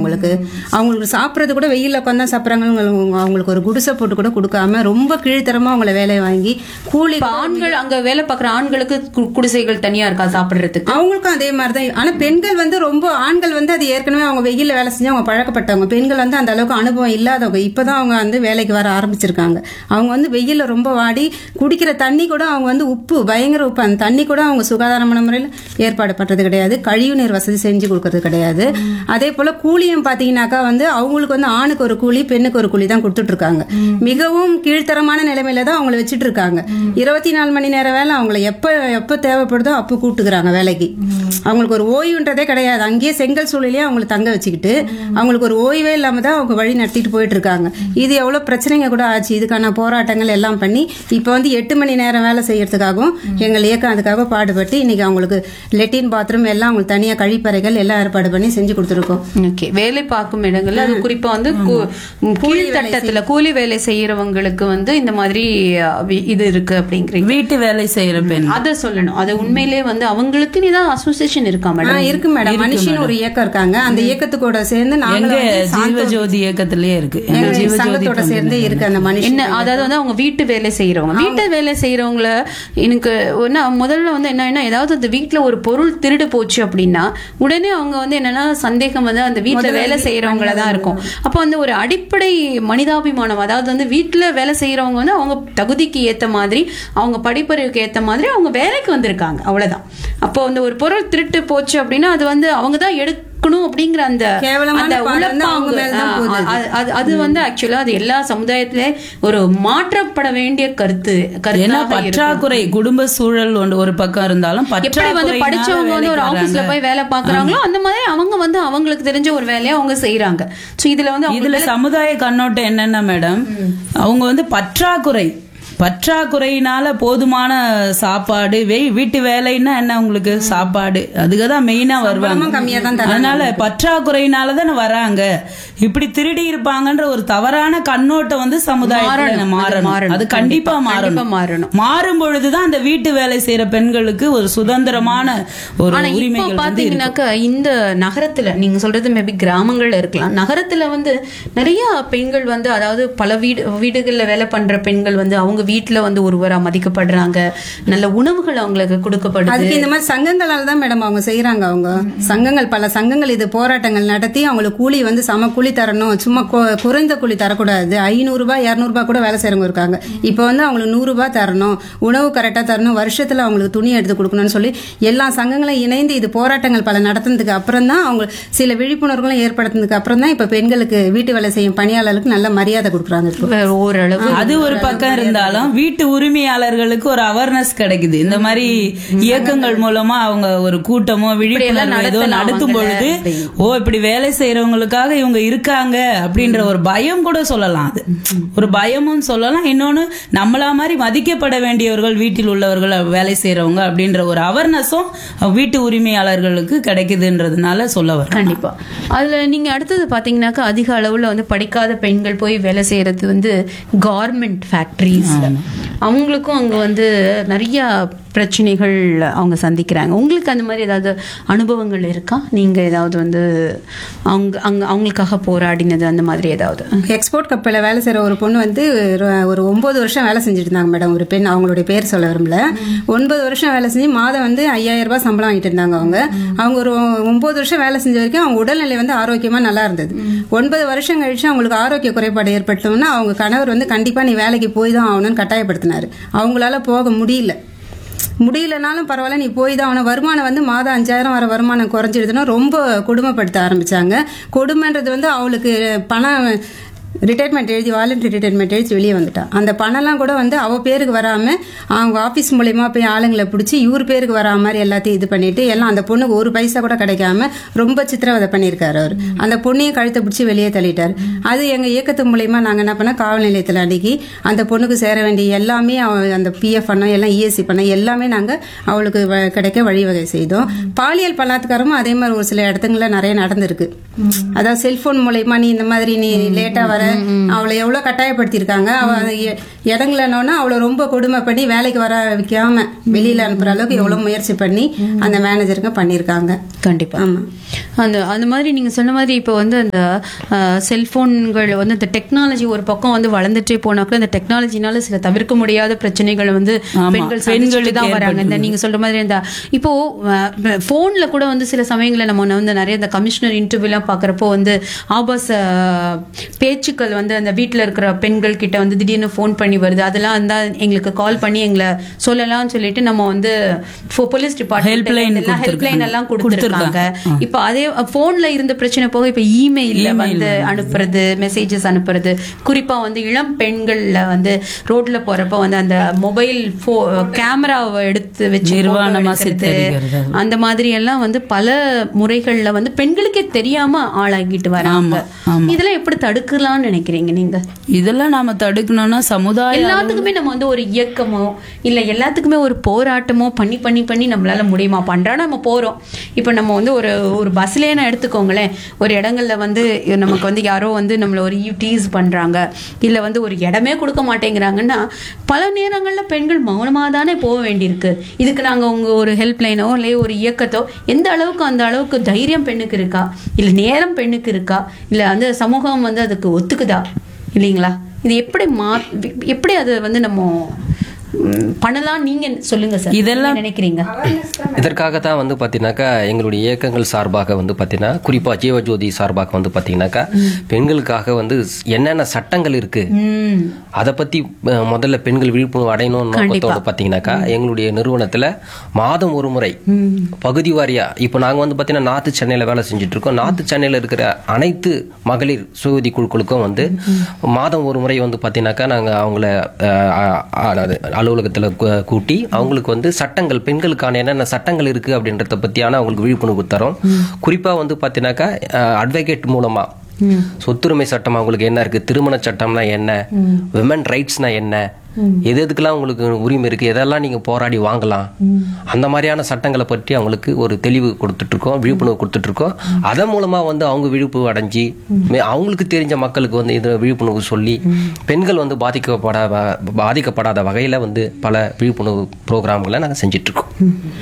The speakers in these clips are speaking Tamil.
அவங்களுக்கு அவங்களுக்கு சாப்பிட்றது கூட வெயில்ல உட்காந்து சாப்பிட்றாங்க அவங்களுக்கு ஒரு குடிசை போட்டு கூட கொடுக்காம ரொம்ப கீழ்த்தரமா அவங்கள வேலையை வாங்கி கூலி இப்ப ஆண்கள் அங்க வேலை பார்க்குற ஆண்களுக்கு கு- குடிசைகள் தனியா இருக்கா சாப்பிடுறதுக்கு அவங்களுக்கும் அதே மாதிரி தான் ஆனா பெண்கள் வந்து ரொம்ப ஆண்கள் வந்து அது ஏற்கனவே அவங்க வெயில்ல வேலை செஞ்சு அவங்க பழக்கப்பட்டவங்க பெண்கள் வந்து அந்த அளவுக்கு அனுபவம் இல்லாதவங்க இப்பதான் அவங்க வந்து வேலைக்கு வர ஆரம்பிச்சிருக்காங்க அவங்க வந்து வெயில்ல ரொம்ப வாடி குடிக்கிற தண்ணி கூட அவங்க வந்து உப்பு பயங்கர உப்பு அந்த தண்ணி கூட அவங்க சுகாதாரமான முறையில் ஏற்பாடு பண்றது கிடையாது கழிவு நீர் வசதி செஞ்சு கொடுக்கறது கிடையாது அதே போல கூலியும் பாத்தீங்கன்னாக்கா வந்து அவங்களுக்கு வந்து ஆணுக்கு ஒரு கூலி பெண்ணுக்கு ஒரு கூலி தான் கொடுத்துட்டு இருக்காங்க மிகவும் கீழ்த்தரமான நிலைமையில தான் அவங்கள வச்சுட்டு இருக்காங்க இருபத்தி நாலு மணி நேரம் வேலை அவங்கள எப்ப எப்ப தேவைப்படுதோ அப்போ கூப்பிட்டுக்கிறாங்க வேலைக்கு அவங்களுக்கு ஒரு ஓய்வுன்றதே கிடையாது அங்கேயே செங்கல் சூழலையே அவங்கள தங்க வச்சுக்கிட்டு அவங்களுக்கு ஒரு ஓய்வே இல்லாம தான் அவங்க வழி நடத்திட்டு போயிட்டு இருக்காங்க இது எவ்வளவு பிரச்சனைங்க கூட ஆச்சு இதுக்கான போராட்டங்கள் எல்லாம் பண்ணி இப்போ வந்து எட்டு மணி நேரம் வேலை செய்யறதுக்காகவும் எங்கள் இயக்கம் அதுக்காக பாடுபட்டு இன்னைக்கு அவங்களுக்கு லெட்டின் பாத்ரூம் எல்லாம் அவங்களுக்கு தனியா கழிப்பறைகள் எல்லாம் ஏற்பாடு பண்ணி செஞ்சு கொடுத்துருக்கோம் ஓகே வேலை பார்க்கும் இடங்கள்ல அது குறிப்பா வந்து கு- கீழ்த்தட்டத்துல கூலி வேலை செய்யறவங்களுக்கு வந்து இந்த மாதிரி அஹ், வி- இது இருக்கு அப்படிங்கிறீங்க வீட்டு வேலை செய்யற பெண் அத சொல்லணும் அது உண்மையிலேயே வந்து அவங்களுக்கு நீதான் அசோசியேஷன் இருக்கா ஆ, மேடம் இருக்கு மேடம் மனுஷன் ஒரு இயக்கம் இருக்காங்க அந்த இயக்கத்துக்கூட சேர்ந்து எங்க நாங்களும் வந்து ஜீவஜோதி இயக்கத்திலேயே இருக்கு எங்க எங்க ஜீவஜோதி சங்கத்தோட சேர்ந்து இருக்கு அந்த மனுஷன் என்ன அதாவது வந்து அவங்க வீட்டு வேலை செய்யறவங்க வீட்டு வேலை செய்யறவங்கள எனக்கு என்ன முதல்ல வந்து என்ன ஏதாவது அந்த வீட்ல ஒரு பொருள் திருடு போச்சு அப்படின்னா உடனே அவங்க வந்து என்னன்னா சந்தேகம் வந்து அந்த வீட்ல வேலை செய்யறவங்கள தான் இருக்கும் அப்போ வந்து ஒரு அடிப்படை மனிதாபிமானம் அதாவது வந்து வீட்ல வேலை செய்யறவங்க வந்து அவங்க தகுதிக்கு ஏத்த மாதிரி அவங்க படிப்பறிவுக்கு ஏத்த மாதிரி அவங்க வேலைக்கு வந்திருக்காங்க அவ்வளவுதான் அப்போ வந்து ஒரு பொருள் திருட்டு போச்சு அப்படின்னா அது வந்து அவங்க தான் எடுக்கணும் அப்படிங்கிற அந்த கேவலமான அந்த பார்வை வந்து அவங்க உழைப்பாங்க மேல தான் ஆ, போகுது. அது- அது அது வந்து ஆக்சுவலா அது எல்லா சமுதாயத்திலே ஒரு மாற்றப்பட வேண்டிய கருத்து ஏன்னா கருத்தாக இருக்கும். பற்றாக்குறை குடும்ப சூழல் ஒன்று ஒரு பக்கம் இருந்தாலும் எப்படி வந்து பற்றாக்குறையினால படிச்சவங்க வந்து ஒரு வேலைக்கு ஆபீஸ்ல வராங்க. போய் வேலை பாக்குறாங்களோ அந்த மாதிரி அவங்க வந்து அவங்களுக்கு தெரிஞ்ச ஒரு வேலையை அவங்க செய்யறாங்க சோ இதுல வந்து அவங்க இதுல சமுதாய கண்ணோட்டம் என்னன்னா மேடம் அவங்க வந்து பற்றாக்குறை பற்றாக்குறையினால போதுமான சாப்பாடு வே- வீட்டு வேலைன்னா என்ன உங்களுக்கு சாப்பாடு அதுக்கு தான் மெயினா வருவாங்க கம்மியா தான் அதனால பற்றாக்குறையினால தானே வராங்க இப்படி திருடி இருப்பாங்கன்ற ஒரு தவறான கண்ணோட்டம் வந்து சமுதாயத்துல மாறணும். அது மாறணும் மாறணும். அது கண்டிப்பா கண்டிப்பா மாறணும் மாறணும். மாறும் பொழுதுதான் அந்த வீட்டு வேலை செய்யற பெண்களுக்கு ஒரு சுதந்திரமான ஒரு ஆனா இப்ப உரிமைகள் வந்து இருக்கு. பாத்தீங்கன்னாக்கா இந்த நகரத்துல நீங்க சொல்றது மேபி கிராமங்கள்ல இருக்கலாம் நகரத்துல வந்து நிறைய பெண்கள் வந்து அதாவது பல வீடு வீடுகள்ல வேலை பண்ற பெண்கள் வந்து அவங்க வீட்டுல வந்து ஒருவரா மதிக்கப்படுறாங்க நல்ல உணவுகள் அவங்களுக்கு கொடுக்கப்படுது அதுக்கு இந்த மாதிரி சங்கங்களால தான் மேடம் அவங்க செய்யறாங்க அவங்க சங்கங்கள் பல சங்கங்கள் இது போராட்டங்கள் நடத்தி அவங்களுக்கு கூலி வந்து சம கூலி தரணும் சும்மா கொ- குறைந்த கூலி தரக்கூடாது ஐநூறு ரூபாய் இருநூறு ரூபாய் கூட வேலை செய்யறவங்க இருக்காங்க இப்போ வந்து அவங்களுக்கு நூறு ரூபாய் தரணும் உணவு கரெக்டா தரணும் வருஷத்துல அவங்களுக்கு துணி எடுத்து கொடுக்கணும்னு சொல்லி எல்லா சங்கங்களும் இணைந்து இது போராட்டங்கள் பல நடத்தினதுக்கு அப்புறம் தான் அவங்க சில விழிப்புணர்வுகளும் ஏற்படுத்தினதுக்கு அப்புறம் தான் இப்ப பெண்களுக்கு வீட்டு வேலை செய்யும் பணியாளர்களுக்கு நல்ல மரியாதை கொடுக்குறாங்க இப்போ வேற ஓரளவு அது ஒரு பக்கம் இருந்தாலும் வீட்டு உரிமையாளர்களுக்கு ஒரு அவேர்னஸ் கிடைக்குது இந்த மாதிரி இயக்கங்கள் மூலமா அவங்க ஒரு கூட்டமோ விழிப்புணர்வு ஏதோ நடத்தலாம் நடத்தும் பொழுது ஓ இப்படி வேலை செய்யறவங்களுக்காக இவங்க இருக்காங்க அப்படின்ற ஒரு பயம் கூட சொல்லலாம் அது ஒரு பயமும் சொல்லலாம் இன்னொன்னு நம்மளா மாதிரி மதிக்கப்பட வேண்டியவர்கள் வீட்டில் உள்ளவர்கள் வேலை செய்யறவங்க அப்படின்ற ஒரு அவேர்னஸும் வீட்டு உரிமையாளர்களுக்கு கிடைக்குதுன்றதுனால சொல்ல வரேன் கண்டிப்பா அதுல நீங்க அடுத்தது பாத்தீங்கன்னாக்கா அதிக அளவுல வந்து படிக்காத பெண்கள் போய் வேலை செய்யறது வந்து கார்மெண்ட் ஃபேக்டரிஸ் அவங்களுக்கும் அங்க வந்து நிறைய பிரச்சனைகள் அவங்க சந்திக்கிறாங்க உங்களுக்கு அந்த மாதிரி ஏதாவது அனுபவங்கள் இருக்கா நீங்க ஏதாவது வந்து அவங்க அங்க அவங்களுக்காக போராடினது அந்த மாதிரி ஏதாவது எக்ஸ்போர்ட் கப்பலில் வேலை செய்கிற ஒரு பொண்ணு வந்து ஒரு- ஒரு ஒன்பது வருஷம் வேலை செஞ்சுட்டு இருந்தாங்க மேடம் ஒரு பெண் அவங்களுடைய பேர் சொல்ல விரும்பல ஒன்பது வருஷம் வேலை செஞ்சு மாதம் வந்து ஐயாயிரம் ரூபாய் சம்பளம் வாங்கிட்டு இருந்தாங்க அவங்க அவங்க ஒரு ஒன்பது வருஷம் வேலை செஞ்ச வரைக்கும் அவங்க உடல்நிலை வந்து ஆரோக்கியமா நல்லா இருந்தது ஒன்பது வருஷம் கழிச்சு அவங்களுக்கு ஆரோக்கிய குறைபாடு ஏற்பட்டோம்னா அவங்க கணவர் வந்து கண்டிப்பா நீ வேலைக்கு போய் தான் ஆகணும்னு கட்டாயப்படுத்தினாரு அவங்களால போக முடியல முடியலனாலும் பரவாயில்ல நீ போய் தான் ஆகணும் வருமானம் வந்து மாதம் அஞ்சாயிரம் வர வருமானம் குறைஞ்சிடுதுன்னா ரொம்ப கொடுமைப்படுத்த ஆரம்பிச்சாங்க கொடுமைன்றது வந்து அவளுக்கு பணம் ரிட்டையர்மெண்ட் எழுதி வாலண்டரி ரிட்டையர்மெண்ட் எழுதி வெளியே வந்துட்டான் அந்த பணம்லாம் கூட வந்து அவ பேருக்கு வராம அவங்க ஆபீஸ் மூலயமா போய் ஆளுங்களை பிடிச்சி இவர் பேருக்கு வரா மாதிரி எல்லாத்தையும் இது பண்ணிட்டு எல்லாம் அந்த பொண்ணுக்கு ஒரு பைசா கூட கிடைக்காம ரொம்ப சித்திரவதை பண்ணியிருக்காரு அவர் அந்த பொண்ணையும் கழுத்தை பிடிச்சி வெளியே தள்ளிட்டார் அது எங்க இயக்கத்து மூலயமா நாங்க என்ன பண்ண காவல் நிலையத்தில் அணுகி அந்த பொண்ணுக்கு சேர வேண்டிய எல்லாமே அவ- அந்த பிஎஃப் பண்ணோம் எல்லாம் இஎஸ்சி பண்ணோம் எல்லாமே நாங்க அவளுக்கு வ- கிடைக்க வழிவகை செய்தோம் பாலியல் பலாத்காரமும் அதே மாதிரி ஒரு சில இடத்துங்கள்ல நிறைய நடந்திருக்கு அதாவது செல்போன் மூலயமா நீ இந்த மாதிரி நீ லேட்டா வர அவளை எவ்வளவு கட்டாயப்படுத்தியிருக்காங்க அவ அந்த எ- இடங்களனோன்னா அவளை ரொம்ப கொடுமை பண்ணி வேலைக்கு வர வைக்காம வெளியில அனுப்புற அளவுக்கு எவ்வளவு முயற்சி பண்ணி அந்த மேனேஜருங்க பண்ணியிருக்காங்க கண்டிப்பா ஆமா அந்த அந்த மாதிரி நீங்க சொன்ன மாதிரி இப்போ வந்து அந்த செல்போன்கள் வந்து இந்த டெக்னாலஜி ஒரு பக்கம் வந்து வளர்ந்துட்டே போனா கூட அந்த டெக்னாலஜினால சில தவிர்க்க முடியாத பிரச்சனைகள் வந்து ஆமா, பெண்கள் சந்திச்சுட்டு பெண்களுக்கு தான் வராங்க இந்த நீங்க சொல்ற மாதிரி இந்த இப்போ போன்ல கூட வந்து சில சமயங்கள்ல நம்ம வந்து நிறைய இந்த கமிஷனர் இன்டர்வியூலாம் பாக்குறப்போ வந்து ஆபாச அஹ், பேச்சுக்கள் வந்து அந்த வீட்ல இருக்கிற பெண்கள் கிட்ட வந்து திடீர்னு ஃபோன் பண்ணி வருது அதெல்லாம் இருந்தா எங்களுக்கு கால் பண்ணி எங்களை சொல்லலாம்னு சொல்லிட்டு நம்ம வந்து போலீஸ் Helpline டிபார்ட்மெண்ட் ஹெல்ப்லைன் எல்லாம் கொடுத்துருக்காங்க கொடுத்திருக்காங்க. இப்போ அதே போன்ல இருந்த பிரச்சனை போக இப்ப இமெயில்ல வந்து அனுப்புறது மெசேஜஸ் அனுப்புறது குறிப்பா வந்து இளம் பெண்கள்ல வந்து ரோட்ல போறப்ப வந்து அந்த மொபைல் கேமராவை எடுத்து வச்சு நிர்வாணமா photo எடுக்கிறது. சித்தரிக்கிறது. அந்த மாதிரி எல்லாம் வந்து பல முறைகள்ல வந்து பெண்களுக்கே தெரியாம ஆளாகிட்டு வராங்க இதெல்லாம் எப்படி தடுக்கலாம்னு நினைக்கிறீங்க நீங்க இதெல்லாம் நாம தடுக்கணும்னா சமுதாய எல்லாத்துக்குமே நம்ம வந்து ஒரு இயக்கமோ இல்ல எல்லாத்துக்குமே ஒரு போராட்டமோ பண்ணி பண்ணி பண்ணி நம்மளால முடியுமா பண்றா நம்ம போறோம் இப்போ நம்ம வந்து ஒரு ஒரு பஸ்லயே நான் எடுத்துக்கோங்களேன் ஒரு இடங்கள்ல வந்து நமக்கு வந்து யாரோ வந்து நம்மள ஒரு டீஸ் பண்றாங்க இல்ல வந்து ஒரு இடமே கொடுக்க மாட்டேங்கிறாங்கன்னா பல நேரங்கள்ல பெண்கள் மௌனமா தானே போக வேண்டியிருக்கு இதுக்கு நாங்க உங்க ஒரு ஹெல்ப் லைனோ இல்லை ஒரு இயக்கத்தோ எந்த அளவுக்கு அந்த அளவுக்கு தைரியம் பெண்ணுக்கு இருக்கா இல்ல நேரம் பெண்ணுக்கு இருக்கா இல்ல அந்த சமூகம் வந்து அதுக்கு ஒத்துக்குதா இல்லைங்களா இது எப்படி மா எப்படி அது வந்து நம்ம ம், பண்ணலாம் நீங்க சொல்லுங்க சார் இதெல்லாம் என்ன நினைக்கிறீங்க இதற்காக தான் வந்து பார்த்தீங்கன்னாக்கா எங்களுடைய இயக்கங்கள் சார்பாக வந்து பார்த்தீங்கன்னா குறிப்பாக ஜீவஜோதி சார்பாக வந்து பார்த்தீங்கன்னாக்கா பெண்களுக்காக வந்து என்னென்ன சட்டங்கள் இருக்கு ம் அதை பத்தி அஹ், முதல்ல பெண்கள் விழிப்புணர்வு அடையணும் நோக்கத்தோட பார்த்தீங்கன்னாக்கா எங்களுடைய நிறுவனத்துல மாதம் ஒரு முறை பகுதி வாரியா இப்போ நாங்க வந்து பார்த்தீங்கன்னா நார்த்து சென்னையில வேலை செஞ்சுட்டு இருக்கோம் நார்த்து சென்னையில இருக்கிற அனைத்து மகளிர் சுயதி குழுக்களுக்கும் வந்து மாதம் ஒரு முறை வந்து பார்த்தீங்கன்னாக்கா நாங்க அவங்கள அஹ், அ- அ- அலுவலகத்துல கூ- கூட்டி அவங்களுக்கு வந்து சட்டங்கள் பெண்களுக்கான என்னென்ன சட்டங்கள் இருக்கு அப்படின்றத பத்தியான அவங்களுக்கு விழிப்புணர்வு தரோம் குறிப்பா வந்து பார்த்தீங்கன்னாக்கா அட்வொகேட் மூலமா சொத்துரிமை சட்டம் அவங்களுக்கு என்ன இருக்கு திருமண சட்டம்னா என்ன விமன் ரைட்ஸ்னா என்ன எது எதுக்கெல்லாம் உங்களுக்கு உரிமை இருக்கு எதெல்லாம் நீங்க போராடி வாங்கலாம் அந்த மாதிரியான சட்டங்களை பற்றி அவங்களுக்கு ஒரு தெளிவு கொடுத்துட்டு இருக்கோம் விழிப்புணர்வு கொடுத்துட்டு இருக்கோம் அதன் மூலமா வந்து அவங்க விழிப்புணர்வு அடைஞ்சு மே- அவங்களுக்கு தெரிஞ்ச மக்களுக்கு வந்து இது விழிப்புணர்வு சொல்லி பெண்கள் வந்து பாதிக்கப்படாத பாதிக்கப்படாத வகையில வந்து பல விழிப்புணர்வு ப்ரோக்ராம்களை நாங்க செஞ்சுட்டு இருக்கோம்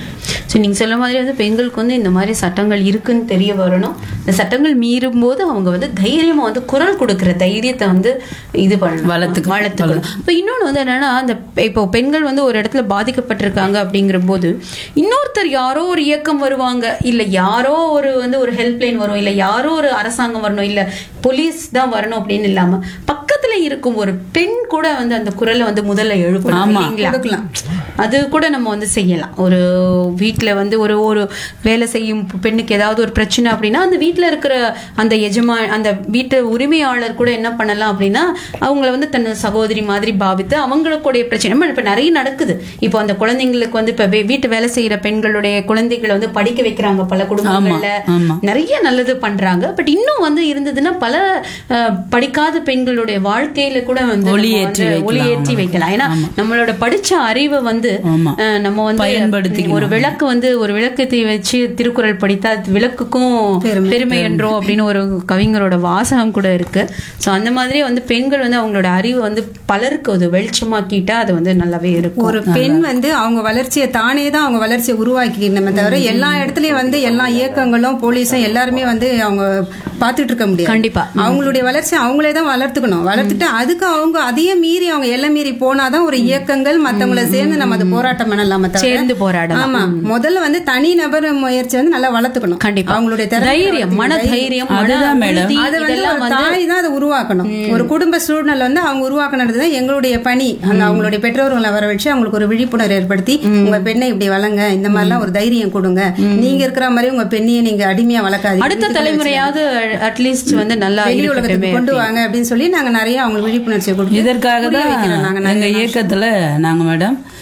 சரி நீங்க சொல்ல மாதிரி வந்து பெண்களுக்கு வந்து இந்த மாதிரி சட்டங்கள் இருக்குன்னு தெரிய வரணும் இந்த சட்டங்கள் மீறும் போது அவங்க வந்து தைரியமா வந்து குரல் கொடுக்கிற தைரியத்தை வந்து இது பண்ணணும் வளர்த்துக்க- வளர்த்துக்கணும் இப்போ இன்னொன்று வந்து என்னன்னா அந்த இப்போ பெண்கள் வந்து ஒரு இடத்துல பாதிக்கப்பட்டிருக்காங்க அப்படிங்கிற போது இன்னொருத்தர் யாரோ ஒரு இயக்கம் வருவாங்க இல்ல யாரோ ஒரு வந்து ஒரு ஹெல்ப்லைன் வரும் இல்ல யாரோ ஒரு அரசாங்கம் வரணும் இல்ல போலீஸ் தான் வரணும் அப்படின்னு இல்லாம பக்கத்துல இருக்கும் ஒரு பெண் கூட வந்து அந்த குரலை வந்து முதல்ல எழுப்பணும் இல்லைங்களா கொடுக்கலாம். அது கூட நம்ம வந்து செய்யலாம் ஒரு வீட்ல வந்து ஒரு ஒரு வேலை செய்யும் பெண்ணுக்கு ஏதாவது ஒரு பிரச்சனை அப்படின்னா அந்த வீட்ல இருக்கிற அந்த எஜமா அந்த வீட்டு உரிமையாளர் கூட என்ன பண்ணலாம் அப்படின்னா அவங்கள வந்து தன் சகோதரி மாதிரி பாவித்து அவங்களுடைய பிரச்சனை நம்ம இப்ப நிறைய நடக்குது இப்போ அந்த குழந்தைங்களுக்கு வந்து இப்ப வீ- வீட்டு வேலை செய்யற பெண்களுடைய குழந்தைகளை வந்து படிக்க வைக்கிறாங்க பல குடும்பங்கள்ல ஆமா. நிறைய நல்லது பண்றாங்க பட் இன்னும் வந்து இருந்ததுன்னா பல அஹ், படிக்காத பெண்களுடைய வாழ்க்கையில கூட வந்து நம்ம ஒளியேற்றி வந்து வைக்கலாம். ஒளியேற்றி வைக்கலாம் ஏன்னா நம்மளோட படிச்ச அறிவை வந்து ஆமா. அஹ், நம்ம வந்து பயன்படுத்திக்கணும். ஒரு விளக்கு வந்து ஒரு விளக்கத்தை வச்சு திருக்குறள் படித்தா அது விளக்குக்கும் பெருமை. பெருமை என்றோ அப்படின்னு ஒரு கவிஞரோட வாசகம் கூட இருக்கு சோ அந்த மாதிரி வந்து பெண்கள் வந்து அவங்களோட அறிவு வந்து பலருக்கு அது வெளிச்சமாக்கிட்டா அது வந்து நல்லாவே இருக்கும் ஒரு பெண் வந்து அவங்க வளர்ச்சியை தானே தான் அவங்க வளர்ச்சியை உருவாக்கிக்கணுமே தவிர எல்லா இடத்துலயும் வந்து எல்லா இயக்கங்களும் போலீஸும் எல்லாருமே வந்து அவங்க பார்த்துட்டு இருக்க முடியாது கண்டிப்பா. அவங்களுடைய வளர்ச்சி அவங்களே தான் வளர்த்துக்கணும் வளர்த்துட்டு அதுக்கு அவங்க அதையும் மீறி அவங்க எல்லை மீறி போனாதான் ஒரு இயக்கங்கள் மத்தவங்கள சேர்ந்து நம்ம அது போராட்டம் பண்ணலாமே தவிர சேர்ந்து போராடலாம். ஆமா முதல்ல வந்து தனி நபர் முயற்சி வந்து நல்லா வளர்த்துக்கணும் கண்டிப்பா. அவங்களுடைய திறமையை தைரியம், மன வளர்த்துக்கணும். தைரியம், மன அதுதான் மேடம். உறுதி, அது வந்து இதெல்லாம் ஒரு தாய் தான் அதை உருவாக்கணும் ஒரு குடும்ப சூழ்நிலை வந்து அவங்க உருவாக்கணுன்றது தான் எங்களுடைய பணி அந்த அவங்களுடைய பெற்றோர்களை வர வச்சு அவங்களுக்கு ஒரு விழிப்புணர்வு ஏற்படுத்தி உங்க பெண்ணை இப்படி வளங்க இந்த மாதிரிலாம் ஒரு தைரியம் கொடுங்க நீங்க இருக்கிற மாதிரி உங்க பெண்ணையை நீங்க அடிமையா வளர்க்காதீங்க அடுத்த தலைமுறையாவது அட்லீஸ்ட் வந்து நல்லா வெளி இருக்கட்டுமே உலகத்துக்கு கொண்டு வாங்க அப்படின்னு சொல்லி நாங்க நிறைய அவங்களுக்கு விழிப்புணர்ச்சி கொடுத்து இதற்காக புரிய தான் வைக்கிறோம் நாங்க எங்க இயக்கத்துல நாங்க மேடம்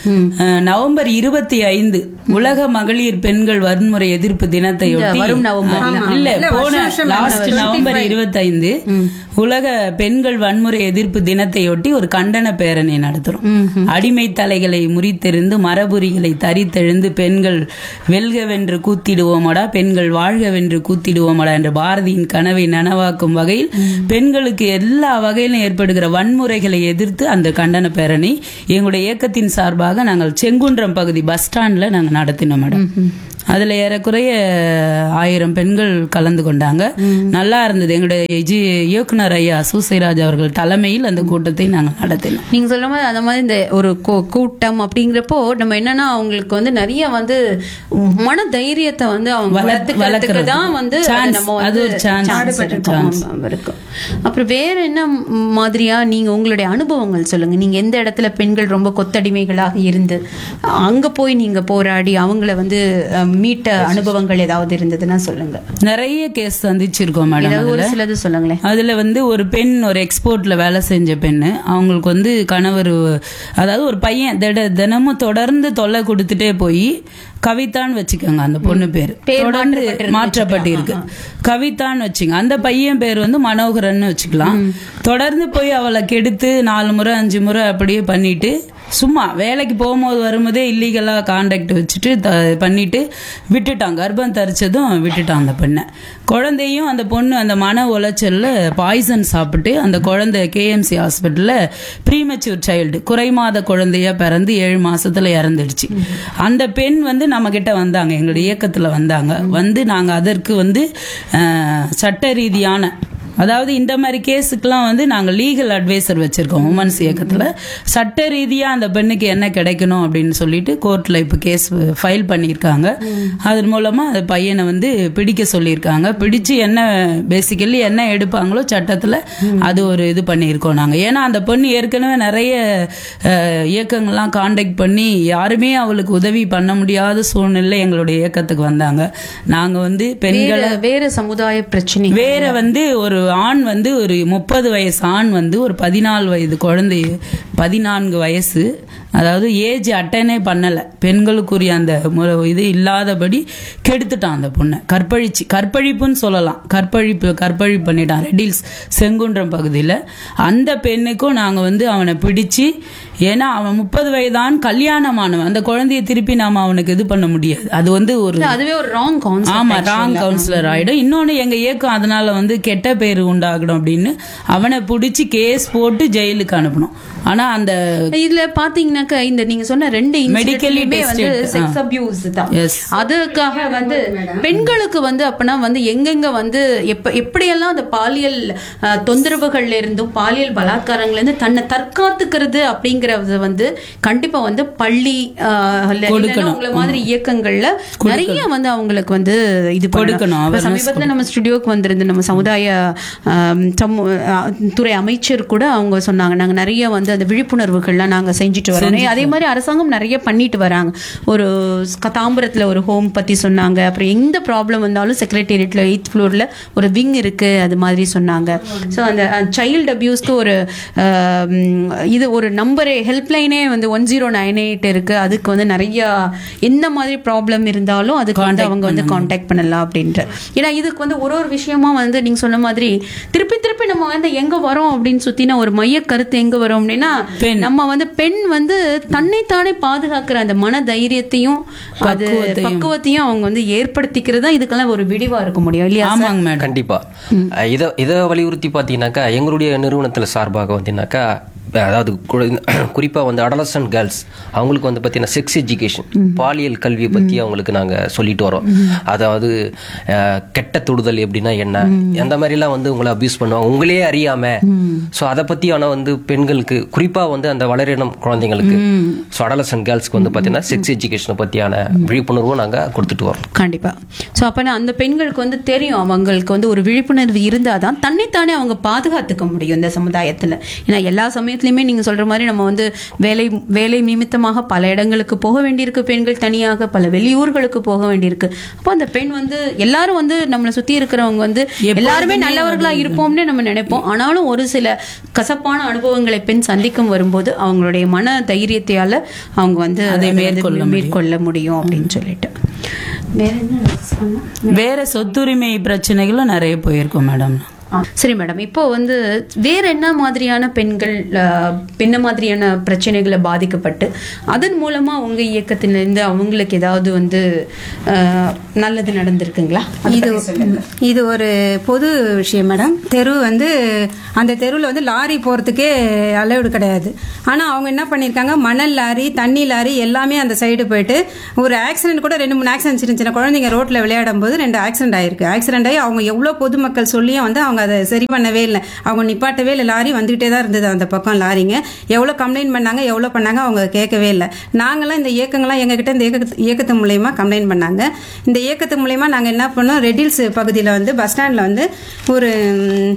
அஹ், நவம்பர் இருபத்தி ஐந்து உலக மகளிர் பெண்கள் வன்முறை எதிர்ப்பு தினத்தை ஒட்டி வரும் நவம்பர் இல்ல இல்ல, போன வருஷம் வருஷம் லாஸ்ட் நவம்பர் இருபத்தைந்து உலக பெண்கள் வன்முறை எதிர்ப்பு தினத்தையொட்டி ஒரு கண்டன பேரணி நடத்துறோம் அடிமை தலைகளை முறித்தெறிந்து மரபுரிகளை தரித்தெழுந்து பெண்கள் வெல்கவென்று கூத்திடுவோமடா பெண்கள் வாழ்கவென்று கூத்திடுவோமடா என்ற பாரதியின் கனவை நனவாக்கும் வகையில் பெண்களுக்கு எல்லா வகையிலும் ஏற்படுகிற வன்முறைகளை எதிர்த்து அந்த கண்டன பேரணி எங்களுடைய இயக்கத்தின் சார்பாக நாங்கள் செங்குன்றம் பகுதி பஸ் ஸ்டாண்ட்ல நாங்க நடத்தினோம் மேடம் அதுல ஏறக்குறைய ஆயிரம் பெண்கள் கலந்து கொண்டாங்க நல்லா இருந்தது எங்களுடைய இஜி- இயக்குனர் ஐயா சூசைராஜ் அவர்கள் தலைமையில் அந்த கூட்டத்தை நாங்கள் நடத்தினோம் நீங்க சொல்ற மாதிரி அந்த மாதிரி இந்த ஒரு கூ- கூட்டம் அப்படிங்கிறப்போ நம்ம என்னன்னா அவங்களுக்கு வந்து நிறைய வந்து மன தைரியத்தை வந்து அவங்க வளர்த்து- வளர்த்துக்கிறதுக்கு வளர்க்கறது. தான் வந்து Chance. நம்ம அது வந்து ஒரு chance. chance இருக்கும். ஆமா, இருக்கும் அப்புறம் வேற என்ன மாதிரியா நீங்க உங்களுடைய அனுபவங்கள் சொல்லுங்க நீங்க எந்த இடத்துல பெண்கள் ரொம்ப கொத்தடிமைகளாக இருந்து அங்க போய் நீங்க போராடி அவங்கள வந்து அஹ், மீட்ட அனுபவங்கள் ஏதாவது இருந்ததுன்னா சொல்லுங்க நிறைய கேஸ் சந்திச்சிருக்கோம் மேடம் ஏதாவது ஒரு அதுல. சிலது சொல்லுங்களேன் அதுல வந்து ஒரு பெண் ஒரு எக்ஸ்போர்ட்ல வேலை செஞ்ச பெண்ணு அவங்களுக்கு வந்து கணவர் அதாவது ஒரு பையன் திட- தினமும் தொடர்ந்து தொல்லை கொடுத்துட்டே போய் கவிதான்னு வச்சுக்கோங்க அந்த பொண்ணு பேர் பேர் தொடர்ந்து மாற்றப்பட்டிருக்கு. மாற்றப்பட்டு இருக்கு கவிதான்னு வச்சுங்க அந்த பையன் பேர் வந்து மனோகரன் வச்சுக்கலாம் தொடர்ந்து போய் அவளை கெடுத்து நாலு முறை அஞ்சு முறை அப்படியே பண்ணிட்டு சும்மா வேலைக்கு போகும்போது வரும்போதே இல்லீகலா கான்டாக்ட் வச்சுட்டு த- பண்ணிட்டு விட்டுட்டான் கர்ப்பம் தரிச்சதும் விட்டுட்டான் அந்த பெண்ணை குழந்தையும் அந்த பொண்ணு அந்த மன உளைச்சல்ல பாய்சன் சாப்பிட்டு அந்த குழந்தை கேஎம்சி ஹாஸ்பிட்டல்ல ப்ரீமெச்சூர் சைல்டு குறைமாத குழந்தையா பிறந்து ஏழு மாசத்துல இறந்துடுச்சு அந்த பெண் வந்து நம்ம கிட்ட வந்தாங்க எங்களுடைய இயக்கத்துல வந்தாங்க வந்து நாங்க அதற்கு வந்து அஹ், சட்ட ரீதியான அதாவது இந்த மாதிரி கேஸுக்கெல்லாம் வந்து நாங்கள் லீகல் அட்வைசர் வச்சிருக்கோம் உமன்ஸ் இயக்கத்தில் சட்ட ரீதியாக அந்த பெண்ணுக்கு என்ன கிடைக்கணும் அப்படின்னு சொல்லிட்டு கோர்ட்டில் இப்போ கேஸ் ஃபைல் பண்ணியிருக்காங்க அதன் மூலமாக அந்த பையனை வந்து பிடிக்க சொல்லியிருக்காங்க பிடிச்சு என்ன பேசிக்கலி என்ன எடுப்பாங்களோ சட்டத்தில் அது ஒரு இது பண்ணியிருக்கோம் நாங்கள் ஏன்னா அந்த பொண்ணு ஏற்கனவே நிறைய அஹ், இயக்கங்கள்லாம் காண்டாக்ட் பண்ணி யாருமே அவளுக்கு உதவி பண்ண முடியாத சூழ்நிலை எங்களுடைய இயக்கத்துக்கு வந்தாங்க நாங்கள் வந்து பெண்களை வேற வேற சமுதாய பிரச்சனை வேற வந்து ஒரு ஆண் வந்து ஒரு முப்பது வயசு ஆண் வந்து ஒரு பதினாலு வயது குழந்தை பதினான்கு வயசு அதாவது ஏஜ் அட்டனே பண்ணல பெண்களுக்குரிய அந்த முறை இது இல்லாதபடி கெடுத்துட்டான் அந்த பொண்ணை கற்பழிச்சு கற்பழிப்புன்னு சொல்லலாம் கற்பழிப்பு கற்பழிப்பு பண்ணிட்டான் ரெடில்ஸ் செங்குன்றம் பகுதியில் அந்த பெண்ணுக்கும் நாங்கள் வந்து அவனை பிடிச்சு ஏன்னா அவன் முப்பது வயதான் கல்யாணமானவன் அந்த குழந்தைய திருப்பி நாம அவனுக்கு இது பண்ண முடியாது அது வந்து ஒரு அதுவே ஒரு ராங் ஆமா கான்செப்ட் ராங் கவுன்சிலர் ஆயிடும் இன்னொன்னு எங்க இயக்கம் அதனால வந்து கெட்ட பேர் உண்டாகணும் அப்படின்னு அவனை பிடிச்சி கேஸ் போட்டு ஜெயிலுக்கு அனுப்பணும் ஆனா அந்த இதுல பாத்தீங்கன்னாக்க இந்த நீங்க சொன்ன ரெண்டு Medically இன்சிடென்ட்லயுமே வந்து tested. செக்ஸ் அபியூஸ் தான் Yes. அதுக்காக வந்து பெண்களுக்கு வந்து அப்பனா வந்து எங்கெங்க வந்து எப்ப எப்படியெல்லாம் அந்த பாலியல் அஹ், தொந்தரவுகள்ல இருந்தும் பாலியல் பலாத்காரங்கள்ல இருந்து தன்னை தற்காத்துக்கிறது அப்படிங்கறது வந்து கண்டிப்பா வந்து பள்ளி அஹ், இல்ல- இல்லைன்னா உங்களை மாதிரி இயக்கங்கள்ல நிறைய வந்து அவங்களுக்கு வந்து இது பண்ணணும். கொடுக்கணும், இப்ப awareness சமீபத்துல நம்ம ஸ்டுடியோக்கு வந்திருந்த நம்ம சமுதாய ஆம், சமூ- ஆ, துறை அமைச்சர் கூட அவங்க சொன்னாங்க நாங்க நிறைய வந்து அந்த விழிப்புணர்வுகள்லாம் நாங்க செஞ்சுட்டு வரோம் அதே மாதிரி அரசாங்கம் நிறைய பண்ணிட்டு வராங்க ஒரு க- தாம்பரத்துல ஒரு ஹோம் பத்தி சொன்னாங்க அப்புறம் எந்த ப்ராப்ளம் வந்தாலும் செக்ரட்டேரியட்ல எயித் ஃப்ளோர்ல ஒரு விங் இருக்கு அது மாதிரி சொன்னாங்க ஸோ அந்த சைல்டு அபியூஸ்க்கு ஒரு ஆம், இது ஒரு நம்பரே ஹெல்ப்லைனே வந்து ஒன் ஜீரோ நைன் எயிட் இருக்கு அதுக்கு வந்து நிறைய எந்த மாதிரி ப்ராப்ளம் இருந்தாலும் அதுக்கு வந்து அவங்க வந்து காண்டாக்ட் பண்ணலாம் அப்படின்ட்டு ஏன்னா இதுக்கு வந்து ஒரு ஒரு விஷயமா வந்து நீங்க சொன்ன மாதிரி திருப்பி திருப்பி நம்ம வந்து எங்க வரோம் அப்படின்னு சுத்தினா ஒரு மைய கருத்து எங்க வரும் அப்படின்னா பெண். நம்ம வந்து பெண் வந்து தன்னைத்தானே பாதுகாக்கிற அந்த மன தைரியத்தையும் அது பக்குவத்தையும். பக்குவத்தையும் அவங்க வந்து ஏற்படுத்திக்கிறது தான் இதுக்கெல்லாம் ஒரு விடிவா இருக்க முடியும் இல்லையா ஆமாங்க மேடம் கண்டிப்பா அஹ் இத இதை வலியுறுத்தி பார்த்தீங்கன்னாக்கா எங்களுடைய நிறுவனத்தில் சார்பாக வந்தீங்கன்னாக்கா அதாவது குழந்தை- குறிப்பா வந்து அடலசன்ட் கேர்ள்ஸ் அவங்களுக்கு வந்து பார்த்தீங்கன்னா செக்ஸ் எஜுகேஷன் பாலியல் கல்வியை பத்தி அவங்களுக்கு நாங்க சொல்லிட்டு வரோம் அதாவது அஹ், கெட்ட தொடுதல் எப்படின்னா என்ன எந்த மாதிரிலாம் வந்து உங்களை அபியூஸ் பண்ணுவாங்க உங்களே அறியாம ஸோ அதை பத்தி ஆனா வந்து பெண்களுக்கு குறிப்பா வந்து அந்த வளரினம் குழந்தைங்களுக்கு ஸோ அடலசன்ட் கேர்ள்ஸ்க்கு வந்து பார்த்தீங்கன்னா செக்ஸ் எஜுகேஷனை பத்தியான விழிப்புணர்வும் நாங்க கொடுத்துட்டு வரோம் கண்டிப்பா சோ அப்ப அந்த பெண்களுக்கு வந்து தெரியும் அவங்களுக்கு வந்து ஒரு விழிப்புணர்வு இருந்தாதான் தன்னைத்தானே அவங்க பாதுகாத்துக்க முடியும் இந்த சமுதாயத்துல ஏன்னா எல்லா சமயம் சமயத்துலையுமே நீங்க சொல்ற மாதிரி நம்ம வந்து வேலை வேலை நிமித்தமாக பல இடங்களுக்கு போக வேண்டியிருக்கு பெண்கள் தனியாக பல வெளியூர்களுக்கு போக வேண்டியிருக்கு அப்போ அந்த பெண் வந்து எல்லாரும் வந்து நம்மளை சுத்தி இருக்கிறவங்க வந்து எல்லாருமே நல்லவர்களா இருப்போம்னு நம்ம நினைப்போம் ஆனாலும் ஒரு சில கசப்பான அனுபவங்களை பெண் சந்திக்கும் வரும்போது அவங்களுடைய மன தைரியத்தையால அவங்க வந்து அதை மேற்கொள்ள மேற்கொள்ள முடியும் அப்படின்னு சொல்லிட்டு வேற என்ன சொன்னா? வேற சொத்துரிமை பிரச்சனைகளும் நிறைய போயிருக்கோம் மேடம் ஆ, சரி மேடம் இப்போ வந்து வேற என்ன மாதிரியான பெண்கள் அஹ், என்ன மாதிரியான பிரச்சனைகளை பாதிக்கப்பட்டு அதன் மூலமா உங்க இயக்கத்திலிருந்து அவங்களுக்கு ஏதாவது வந்து அஹ், நல்லது நடந்திருக்குங்களா அதை இது பத்தி சொல்லுங்க. இது ஒரு பொது விஷயம் மேடம் தெரு வந்து அந்த தெருவில் வந்து லாரி போகிறதுக்கே அலவுடு கிடையாது ஆனால் அவங்க என்ன பண்ணியிருக்காங்க மணல் லாரி தண்ணி லாரி எல்லாமே அந்த சைடு போயிட்டு ஒரு ஆக்சிடென்ட் கூட ரெண்டு மூணு ஆக்சிடென்ட் சின்ன சின்ன குழந்தைங்க ரோட்டில் விளையாடும் போது ரெண்டு ஆக்சிடென்ட் ஆயிருக்கு ஆக்சிடென்ட் ஆகி அவங்க எவ்வளோ பொதுமக்கள் சொல்லியும் வந்து அவங்க அதை சரி பண்ணவே இல்லை அவங்க நிப்பாட்டவே இல்லை லாரி வந்துகிட்டே தான் இருந்தது அந்த பக்கம் லாரிங்க எவ்வளோ கம்ப்ளைண்ட் பண்ணாங்க எவ்வளோ பண்ணாங்க அவங்க கேட்கவே இல்லை நாங்களாம் இந்த இயக்கங்கள்லாம் எங்ககிட்ட இந்த இயக்கத்து இயக்கத்து மூலயமா கம்ப்ளைண்ட் பண்ணாங்க இந்த இயக்கத்து மூலயமா நாங்கள் என்ன பண்ணோம் ரெடில்ஸ் பகுதியில் வந்து பஸ் ஸ்டாண்டில் வந்து ஒரு ம்,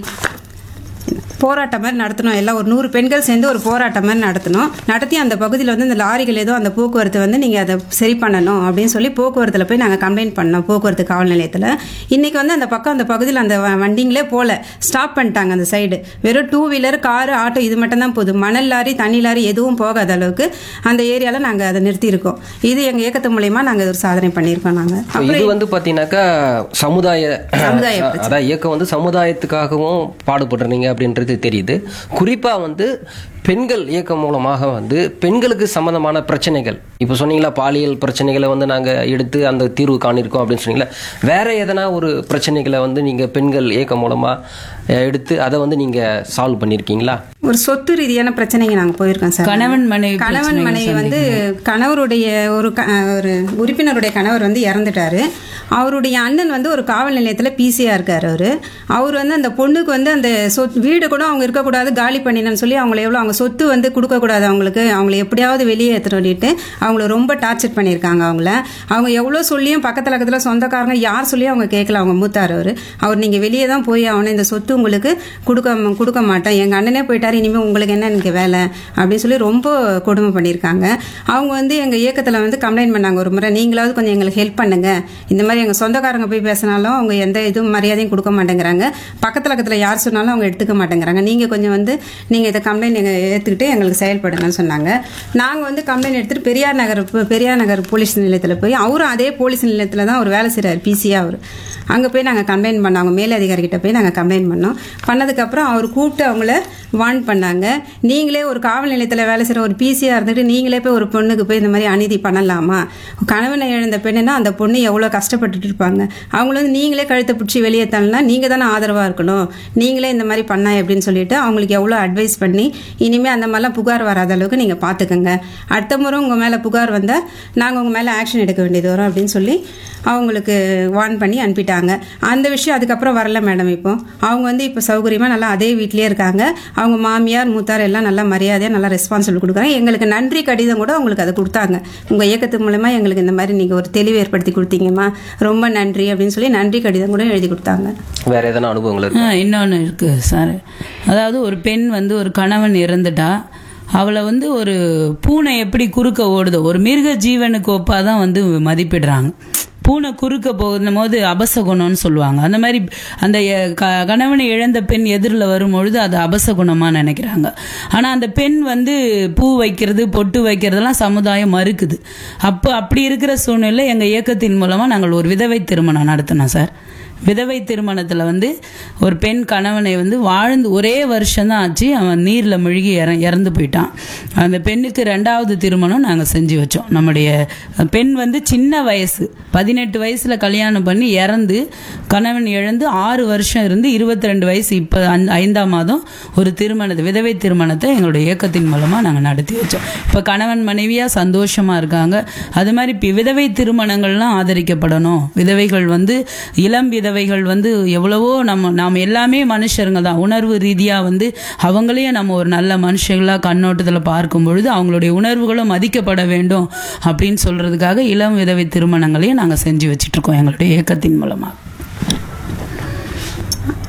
போராட்டம் மாதிரி நடத்தணும் எல்லாம் ஒரு நூறு பெண்கள் சேர்ந்து ஒரு போராட்டம் மாதிரி நடத்தணும் நடத்தி அந்த பகுதியில் வந்து இந்த லாரிகள் ஏதோ அந்த போக்குவரத்து வந்து நீங்கள் அதை சரி பண்ணணும் அப்படின்னு சொல்லி போக்குவரத்தில் போய் நாங்கள் கம்ப்ளைண்ட் பண்ணோம் போக்குவரத்து காவல் நிலையத்தில் இன்றைக்கி வந்து அந்த பக்கம் அந்த பகுதியில் அந்த வ- வண்டிங்களே போகல ஸ்டாப் பண்ணிட்டாங்க அந்த சைடு வெறும் டூ வீலர் காரு ஆட்டோ இது மட்டும் தான் போகுது மணல் லாரி தண்ணி லாரி எதுவும் போகாத அளவுக்கு அந்த ஏரியாவில் நாங்கள் அதை நிறுத்தியிருக்கோம் இது எங்கள் இயக்கத்து மூலயமா நாங்கள் ஒரு சாதனை பண்ணியிருக்கோம் நாங்கள் So, இது வந்து பாத்தீங்கன்னாக்கா சமுதாய சமுதாய அதான் இயக்கம் வந்து சமுதாயத்துக்காகவும் பாடுபடுறீங்க அப்படின்றது தெரியுது குறிப்பா வந்து பெண்கள் இயக்கம் மூலமாக வந்து பெண்களுக்கு சம்பந்தமான பிரச்சனைகள் இப்போ சொன்னீங்களா பாலியல் பிரச்சனைகளை வந்து நாங்க எடுத்து அந்த தீர்வு காணிருக்கோம் அப்படின்னு சொன்னீங்களா வேற எதனா ஒரு பிரச்சனைகளை வந்து நீங்க பெண்கள் இயக்கம் மூலமா அஹ், எடுத்து அதை வந்து நீங்க சால்வ் பண்ணிருக்கீங்களா ஒரு சொத்து ரீதியான பிரச்சனைக்கு நாங்கள் போயிருக்கோம் சார் கணவன் மனைவி கணவன் பிரச்சனைகள் மனைவி வந்து கணவருடைய ஒரு க- ஒரு உறுப்பினருடைய கணவர் வந்து இறந்துட்டாரு அவருடைய அண்ணன் வந்து ஒரு காவல் நிலையத்தில் பிசியா இருக்காரு அவரு அவர் வந்து அந்த பொண்ணுக்கு வந்து அந்த சொத் வீடு கூட அவங்க இருக்கக்கூடாது காலி பண்ணினு சொல்லி அவங்கள எவ்வளோ அவங்க சொத்து வந்து கொடுக்கக்கூடாது அவங்களுக்கு அவங்கள எப்படியாவது வெளியே எடுத்துட்டு வந்துட்டு அவங்கள ரொம்ப டார்ச்சர் பண்ணியிருக்காங்க அவங்கள அவங்க எவ்வளோ சொல்லியும் பக்கத்தில் பக்கத்தில் சொந்தக்காரங்க யார் சொல்லியும் அவங்க கேட்கல அவங்க மூத்தார் அவர் அவர் நீங்கள் வெளியே தான் போய் அவனை இந்த சொத்து உங்களுக்கு கொடுக்க கொடுக்க மாட்டேன் எங்கள் அண்ணனே போயிட்டாரு இனிமேல் உங்களுக்கு என்ன எனக்கு வேலை அப்படின்னு சொல்லி ரொம்ப கொடுமை பண்ணியிருக்காங்க அவங்க வந்து எங்கள் இயக்கத்தில் வந்து கம்ப்ளைண்ட் பண்ணாங்க ஒரு முறை நீங்களாவது கொஞ்சம் எங்களுக்கு ஹெல்ப் பண்ணுங்க இந்த மாதிரி எங்கள் சொந்தக்காரங்க போய் பேசினாலும் அவங்க எந்த இதுவும் மரியாதையும் கொடுக்க மாட்டேங்கிறாங்க பக்கத்தில் பக்கத்தில் யார் சொன்னாலும் அவங்க எடுத்துக்க மாட்டேங்கிறாங்க நீங்கள் கொஞ்சம் வந்து நீங்கள் இதை கம்ப்ளைண்ட் எங்கள் ஏற்றுக்கிட்டு எங்களுக்கு செயல்படுங்கன்னு சொன்னாங்க நாங்கள் வந்து கம்ப்ளைண்ட் எடுத்துகிட்டு பெரியார் நகர் பெரியார் நகர் போலீஸ் நிலையத்தில் போய் அவரும் அதே போலீஸ் நிலையத்தில் தான் அவர் வேலை செய்கிறார் பிசியா அவர் அங்கே போய் நாங்கள் கம்ப்ளைண்ட் பண்ணோம் அவங்க மேலதிகாரிகிட்ட போய் நாங்கள் கம்ப்ளைண்ட் பண்ணோம் பண்ணதுக்கப்புறம் அவர் கூப்பிட்டு அவங்கள வார்ன் பண்ணாங்க நீங்களே ஒரு காவல் நிலையத்தில் வேலை செய்கிற ஒரு பிசியாக இருந்துட்டு நீங்களே போய் ஒரு பொண்ணுக்கு போய் இந்த மாதிரி அநீதி பண்ணலாமா கணவனை இழந்த பெண்ணுன்னா அந்த பொண்ணு எவ்வளோ கஷ்டப்பட்டுட்டு இருப்பாங்க அவங்கள வந்து நீங்களே கழுத்தை பிடிச்சி வெளியே தள்ளனா நீங்கள் தானே ஆதரவாக இருக்கணும் நீங்களே இந்த மாதிரி பண்ணா எப்படின்னு சொல்லிட்டு அவங்களுக்கு எவ்வளோ அட்வைஸ் பண்ணி இனிமேல் அந்த மாதிரிலாம் புகார் வராத அளவுக்கு நீங்கள் பார்த்துக்கோங்க அடுத்த முறை உங்கள் மேலே புகார் வந்தால் நாங்கள் உங்கள் மேலே ஆக்ஷன் எடுக்க வேண்டியது வரும் அப்படின்னு சொல்லி அவங்களுக்கு வார்ன் பண்ணி அனுப்பிட்டாங்க அந்த விஷயம் அதுக்கப்புறம் வரல மேடம் இப்போ அவங்க வந்து இப்போ சௌகரியமாக நல்லா அதே வீட்லேயே இருக்காங்க அவங்க மாமியார் மூத்தார் எல்லாம் நல்லா மரியாதையாக நல்லா ரெஸ்பான்சிபிள் கொடுக்குறாங்க எங்களுக்கு நன்றி கடிதம் கூட அவங்களுக்கு அதை கொடுத்தாங்க உங்கள் இயக்கத்து மூலமாக எங்களுக்கு இந்த மாதிரி நீங்கள் ஒரு தெளிவு ஏற்படுத்தி கொடுத்தீங்கம்மா ரொம்ப நன்றி அப்படின்னு சொல்லி நன்றி கடிதம் கூட எழுதி கொடுத்தாங்க வேற எதனா அனுபவங்கள் இருக்கு ஆ, இன்னொன்னு இருக்கு சார் அதாவது ஒரு பெண் வந்து ஒரு கணவன் இறந்துட்டா அவளை வந்து ஒரு பூனை எப்படி குறுக்க ஓடுதோ ஒரு மிருக ஜீவனுக்கு ஒப்பாக தான் வந்து மதிப்பிடுறாங்க பூனை குறுக்க போகும் போது அபசகுணம்னு சொல்லுவாங்க அந்த மாதிரி அந்த எ- க- கணவனை இழந்த பெண் எதிரில் வரும்பொழுது அது அபசகுணமாக நினைக்கிறாங்க ஆனால் அந்த பெண் வந்து பூ வைக்கிறது பொட்டு வைக்கிறதெல்லாம் சமுதாயம் மறுக்குது அப்போ அப்படி இருக்கிற சூழ்நிலை எங்கள் இயக்கத்தின் மூலமாக நாங்கள் ஒரு விதவை திருமணம் நடத்தினோம் சார் விதவை திருமணத்தில் வந்து ஒரு பெண் கணவனை வந்து வாழ்ந்து ஒரே வருஷம்தான் ஆச்சு அவன் நீரில் மூழ்கி இற இறந்து போயிட்டான் அந்த பெண்ணுக்கு ரெண்டாவது திருமணம் நாங்கள் செஞ்சு வச்சோம் நம்முடைய பெண் வந்து சின்ன வயசு பதினெட்டு வயசில் கல்யாணம் பண்ணி இறந்து கணவன் இழந்து ஆறு வருஷம் இருந்து இருபத்தி ரெண்டு வயசு இப்போ ஐந்தாம் மாதம் ஒரு திருமணத்தை விதவை திருமணத்தை எங்களுடைய இயக்கத்தின் மூலமாக நாங்கள் நடத்தி வச்சோம் இப்போ கணவன் மனைவியாக சந்தோஷமாக இருக்காங்க அது மாதிரி இப்போ விதவை திருமணங்கள்லாம் ஆதரிக்கப்படணும் விதவைகள் வந்து இளம் விதவைகள் வந்து எவ்வளவோ நம்ம நாம் எல்லாமே மனுஷருங்க தான் உணர்வு ரீதியாக வந்து அவங்களையும் நம்ம ஒரு நல்ல மனுஷர்களாக கண்ணோட்டத்தில் பார்க்கும் பொழுது அவங்களுடைய உணர்வுகளும் மதிக்கப்பட வேண்டும் அப்படின்னு சொல்றதுக்காக இளம் விதவை திருமணங்களையும் நாங்கள் செஞ்சு வச்சிட்ருக்கோம் எங்களுடைய இயக்கத்தின் மூலமாக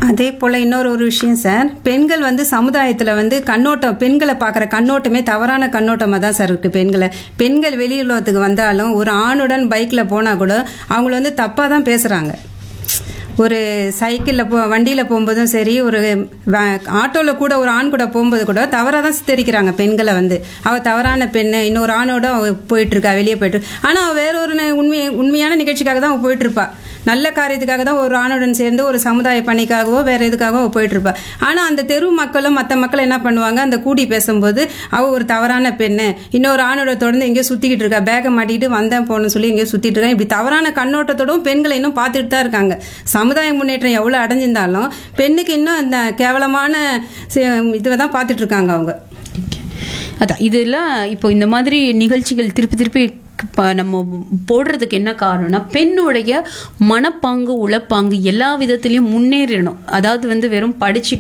அதே போல் இன்னொரு ஒரு விஷயம் சார் பெண்கள் வந்து சமுதாயத்தில் வந்து கண்ணோட்டம் பெண்களை பார்க்குற கண்ணோட்டமே தவறான கண்ணோட்டமாக தான் சார் இருக்குது பெண்களை பெண்கள் வெளியுலகத்துக்கு வந்தாலும் ஒரு ஆணுடன் பைக்கில் போனால் கூட அவங்கள வந்து தப்பாக தான் பேசுகிறாங்க ஒரு சைக்கிளில் போ வண்டியில் போகும்போதும் சரி ஒரு ஆட்டோவில் கூட ஒரு ஆண் கூட போகும்போது கூட தவறாக தான் சித்தரிக்கிறாங்க பெண்களை வந்து அவள் தவறான பெண்ணு இன்னொரு ஆணோட அவ போயிட்டு இருக்கா வெளியே போயிட்டு ஆனால் அவள் வேற ஒரு ந- உண்மை உண்மையான நிகழ்ச்சிக்காக தான் அவள் போயிட்டு இருப்பா நல்ல காரியத்துக்காக தான் ஒரு ஆணுடன் சேர்ந்து ஒரு சமுதாய பணிக்காகவோ வேற எதுக்காகவோ அவள் போயிட்டு இருப்பா ஆனால் அந்த தெரு மக்களும் மற்ற மக்கள் என்ன பண்ணுவாங்க அந்த கூடி பேசும்போது அவள் ஒரு தவறான பெண்ணு இன்னொரு ஆணோட தொடர்ந்து எங்கேயோ சுற்றிக்கிட்டு இருக்கா பேக்கை மாட்டிட்டு வந்தேன் போகணும்னு சொல்லி எங்கேயோ சுற்றிட்டு இருக்கா இப்படி தவறான கண்ணோட்டத்தோடும் பெண்களை இன்னும் பார்த்துட்டு தான் இருக்காங்க சமுதாய முன்னேற்றம் எவ்வளோ அடைஞ்சிருந்தாலும் பெண்ணுக்கு இன்னும் அந்த கேவலமான இதை தான் பார்த்துட்டு இருக்காங்க அவங்க அதான் இதெல்லாம் இப்போ இந்த மாதிரி நிகழ்ச்சிகள் திருப்பி திருப்பி ப- நம்ம போடுறதுக்கு என்ன காரணம்னா பெண்ணுடைய மனப்பாங்கு உளப்பாங்கு எல்லா விதத்திலையும் முன்னேறணும் அதாவது வந்து வெறும் படிச்சு